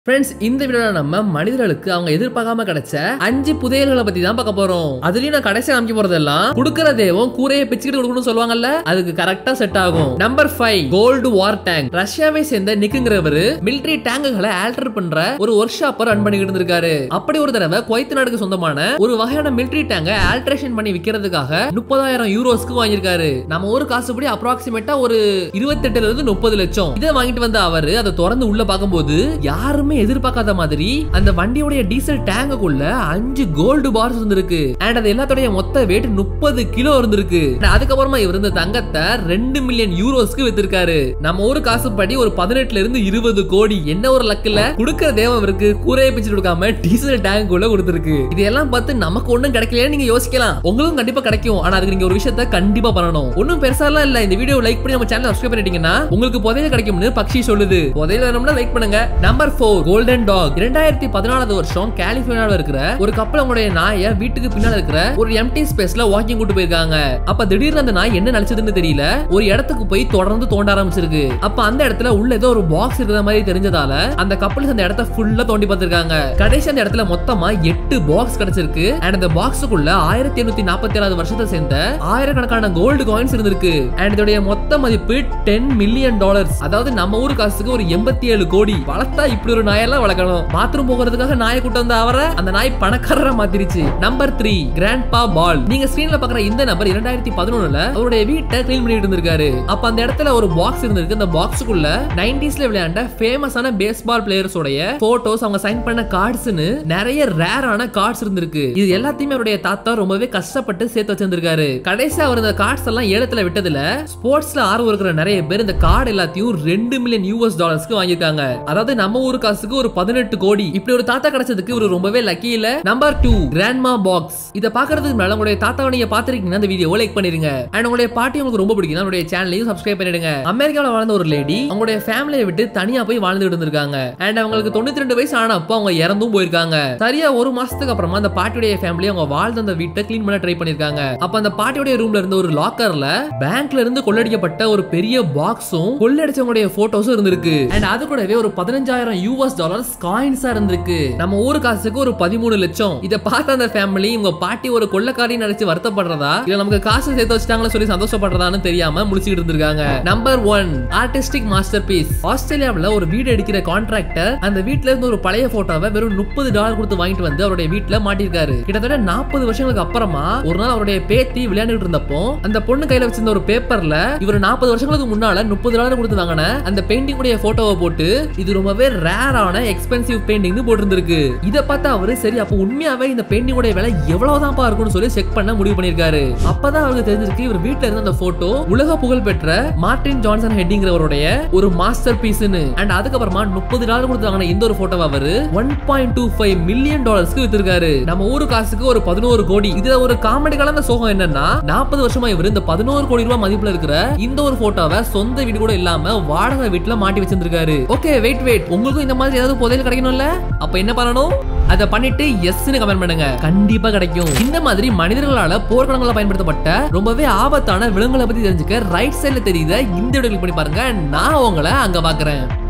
friends இந்த வீடியோல நம்ம மனிதர்களுக்கு அவங்க எதிர்பார்க்காம கிடைச்ச அஞ்சு புதையல்களை பத்தி தான் பார்க்க போறோம் அதுலயும் நான் கடைசியா காமிக்க போறதெல்லாம் குடுக்கிற தெய்வம் கூரையை பிச்சுக்கிட்டு கொடுக்கணும்னு சொல்லுவாங்கல்ல அதுக்கு கரெக்டா செட் ஆகும் number five cold war tank ரஷ்யாவை சேர்ந்த நிக்குங்கிறவரு மிலிட்டரி டேங்குகளை ஆல்டர் பண்ற ஒரு ஒர்க் ஷாப்பை ரன் பண்ணிக்கிட்டு இருந்திருக்காரு அப்படி ஒரு தடவை குவைத் நாடுக்கு சொந்தமான ஒரு வகையான மிலிட்டரி டேங்கை ஆல்ட்ரேஷன் பண்ணி விக்கிறதுக்காக முப்பதாயிரம் யூரோஸ்க்கு வாங்கியிருக்காரு நம்ம ஒரு காசுபடி அப்ராக்சிமேட்டா ஒரு இருபத்தெட்டுல இருந்து முப்பது லட்சம் இதை வாங்கிட்டு வந்த அவரு அதை திறந்து உள்ள பார்க்கும்போது யாருமே எதிர்பார்க்காத மாதிரி அந்த வண்டியோடைய டீசல் டேங்குக்குள்ள அஞ்சு கோல்டு பார்ஸ் இருந்திருக்கு அண்ட் அது எல்லாத்தோடைய மொத்த வெயிட் முப்பது கிலோ இருந்திருக்கு And அதுக்கப்புறமா இவர் இந்த தங்கத்தை ரெண்டு மில்லியன் யூரோஸ்க்கு வித்திருக்காரு நம்ம ஊரு காசுப்படி ஒரு பதினெட்டுல இருந்து இருபது கோடி என்ன ஒரு லக்குல குடுக்கிற தேவம் இருக்கு கூரையை பிச்சு கொடுக்காம டீசல் டேங்க் உள்ள கொடுத்திருக்கு இதெல்லாம் பார்த்து நமக்கு ஒண்ணும் கிடைக்கலையே நீங்க யோசிக்கலாம் உங்களுக்கும் கண்டிப்பா கிடைக்கும் ஆனா அதுக்கு நீங்க ஒரு விஷயத்த கண்டிப்பா பண்ணணும் ஒன்னும் பெருசாலாம் இல்ல இந்த வீடியோ லைக் பண்ணி நம்ம சேனல் சப்ஸ்கிரைப் பண்ணிட்டீங்கன்னா உங்களுக்கு புதையல் கிடைக்கும்னு பக்ஷி சொல்லுது புதையல் வேணும்னா லைக் பண்ணுங்க நம்பர் ஃபோர் கோல்டன் டாக் இரண்டாயிரத்தி பதினாலாவது வருஷம் கலிபோர்னியாவில் இருக்கிற ஒரு கப்பல் அவங்களுடைய நாயை வீட்டுக்கு பின்னால இருக்கிற ஒரு எம்டி ஸ்பேஸ்ல வாக்கிங் கூட்டு போயிருக்காங்க அப்ப திடீர்னு அந்த நாய் என்ன நினைச்சதுன்னு தெரியல ஒரு இடத்துக்கு போய் தொடர்ந்து தோண்ட ஆரம்பிச்சிருக்கு அப்ப அந்த இடத்துல உள்ள ஏதோ ஒரு பாக்ஸ் இருக்கிற மாதிரி தெரிஞ்சதால அந்த கப்பல்ஸ் அந்த இடத்த ஃபுல்லா தோண்டி பார்த்திருக்காங்க கடைசி அந்த இடத்துல மொத்தமா எட்டு பாக்ஸ் கிடைச்சிருக்கு அண்ட் அந்த பாக்ஸுக்குள்ள ஆயிரத்தி எண்ணூத்தி நாற்பத்தி ஏழாவது வருஷத்தை சேர்ந்த ஆயிரக்கணக்கான கோல்டு காயின்ஸ் இருந்திருக்கு அண்ட் இதோடைய மொத்த மதிப்பு டென் மில்லியன் டாலர்ஸ் அதாவது நம்ம ஊர் காசுக்கு ஒரு எண்பத்தி ஏழு கோடி வளர்த்தா இப்படி ஒரு நாயெல்லாம் வளர்க்கணும் பாத்ரூம் போகிறதுக்காக நாயை கூட்டு வந்த அவரை அந்த நாய் பணக்காரரா மாத்திருச்சு நம்பர் த்ரீ கிராண்ட் பா பால் நீங்க ஸ்கிரீன்ல பாக்குற இந்த நபர் இரண்டாயிரத்தி பதினொன்னுல அவருடைய வீட்டை கிளீன் பண்ணிட்டு இருந்திருக்காரு அப்ப அந்த இடத்துல ஒரு பாக்ஸ் இருந்திருக்கு அந்த பாக்ஸுக்குள்ள நைன்டிஸ்ல விளையாண்ட ஃபேமஸான பேஸ்பால் பிளேயர்ஸ் உடைய போட்டோஸ் அவங்க சைன் பண்ண கார்ட்ஸ்னு நிறைய ரேரான கார்ட்ஸ் இருந்திருக்கு இது எல்லாத்தையுமே அவருடைய தாத்தா ரொம்பவே கஷ்டப்பட்டு சேர்த்து வச்சிருந்திருக்காரு கடைசியா அவர் இந்த கார்ட்ஸ் எல்லாம் ஏலத்துல விட்டதுல ஸ்போர்ட்ஸ்ல ஆர்வம் இருக்கிற நிறைய பேர் இந்த கார்டு எல்லாத்தையும் ரெண்டு மில்லியன் யூஎஸ் டாலர்ஸ்க்கு வாங்கியிருக்காங்க அதாவது நம்ம ஊர் காசுக்கு ஒரு பதினெட்டு கோடி இப்படி ஒரு தாத்தா கிடைச்சதுக்கு ஒரு ரொம்பவே லக்கி இல்ல நம்பர் டூ கிராண்ட்மா பாக்ஸ் இத பாக்குறதுக்கு முன்னால உங்களுடைய தாத்தாவை நீங்க பாத்திருக்கீங்கன்னா இந்த வீடியோ லைக் பண்ணிருங்க அண்ட் உங்களுடைய பாட்டி உங்களுக்கு ரொம்ப பிடிக்கும் உங்களுடைய சேனலையும் சப்ஸ்கிரைப் பண்ணிடுங்க அமெரிக்காவில் வாழ்ந்த ஒரு லேடி அவங்களுடைய ஃபேமிலியை விட்டு தனியா போய் வாழ்ந்துட்டு இருந்திருக்காங்க அண்ட் அவங்களுக்கு தொண்ணூத்தி ரெண்டு வயசு ஆனப்போ அவங்க இறந்தும் போயிருக்காங்க சரியா ஒரு மாசத்துக்கு அப்புறமா அந்த பாட்டியுடைய ஃபேமிலி அவங்க வாழ்ந்த அந்த வீட்டை கிளீன் பண்ண ட்ரை பண்ணிருக்காங்க அப்ப அந்த பாட்டியுடைய ரூம்ல இருந்த ஒரு லாக்கர்ல பேங்க்ல இருந்து கொள்ளடிக்கப்பட்ட ஒரு பெரிய பாக்ஸும் கொள்ளடிச்சவங்களுடைய போட்டோஸும் இருந்திருக்கு அண்ட் அது கூடவே ஒரு பதினஞ்சாயிரம் யூஎஸ் டாலர்ஸ் காயின்ஸா இருந்திருக்கு நம்ம ஊரு காசுக்கு ஒரு பதிமூணு லட்சம் இத பார்த்த அந்த ஃபேமிலி உங்க பாட்டி ஒரு கொள்ளக்காரி நினைச்சு வருத்தப்படுறதா இல்ல நமக்கு காசு சேர்த்து வச்சிட்டாங்களா சொல்லி சந்தோஷப்படுறதான்னு தெரியாம முடிச்சுக்கிட்டு இருந்திருக்காங்க number one artistic masterpiece ஆஸ்திரேலியாவில் ஒரு வீடு அடிக்கிற கான்ட்ராக்டர் அந்த வீட்ல இருந்து ஒரு பழைய போட்டோவை வெறும் முப்பது டாலர் கொடுத்து வாங்கிட்டு வந்து அவருடைய வீட்டுல மாட்டிருக்காரு கிட்டத்தட்ட நாற்பது வருஷங்களுக்கு அப்புறமா ஒரு நாள் அவருடைய பேத்தி விளையாண்டுட்டு இருந்தப்போ அந்த பொண்ணு கையில வச்சிருந்த ஒரு பேப்பர்ல இவர் நாற்பது வருஷங்களுக்கு முன்னால முப்பது டாலர் கொடுத்து வாங்கின அந்த பெயிண்டிங் உடைய போட்டோவை போட்டு இது ரொம்பவே ரேரான எக்ஸ்பென்சிவ் பெயிண்டிங் போட்டிருந்திருக்கு இத பார்த்து அவரு சரி அப்ப உண்மையாவே இந்த பெயிண்டிங் உடைய விலை எவ்வளவுதான்ப்பா இருக்கும்னு சொல்லி செக் பண்ண முடிவு பண்ணிருக்காரு அப்பதான் அவருக்கு தெரிஞ்சிருக்கு இவர் வீட்ல இருந்த அந்த போட்டோ உலக புகழ் பெற்ற மார்டின் ஜான்சன் ஹெட்டிங்கிறவருடைய ஒரு மாஸ்டர் பீஸ்னு அண்ட் அதுக்கப்புறமா முப்பது டாலர் கொடுத்து வாங்கின இந்த ஒரு போட்டோ அவரு one point two five million டாலர்ஸ்க்கு வித்திருக்காரு நம்ம ஊரு காசுக்கு ஒரு பதினோரு கோடி இதுல ஒரு காமெடி கலந்த சோகம் என்னன்னா நாற்பது வருஷமா இவர் இந்த பதினோரு கோடி ரூபாய் மதிப்புல இருக்கிற இந்த ஒரு போட்டோவை சொந்த வீடு கூட இல்லாம வாடகை வீட்டுல மாட்டி வச்சிருந்திருக்காரு ஓகே வெயிட் வெயிட் உங்களுக்கும் இந்த மாதிரி ஏதாவது புதையல் கிடைக்கணும்ல அப்ப என்ன பண்ணணும் அதை பண்ணிட்டு எஸ்னு கமெண்ட் பண்ணுங்க கண்டிப்பா கிடைக்கும் இந்த மாதிரி மனிதர்களால போர்க்களங்களை பயன்படுத்தப்பட்ட ரொம்பவே ஆபத்தான விலங்குகளை பத்தி தெரிஞ்சுக்க ரைட் சைடுல தெரியுத இந்த வீடியோ click பண்ணி பாருங்க நான் உங்களை அங்க பாக்குறேன்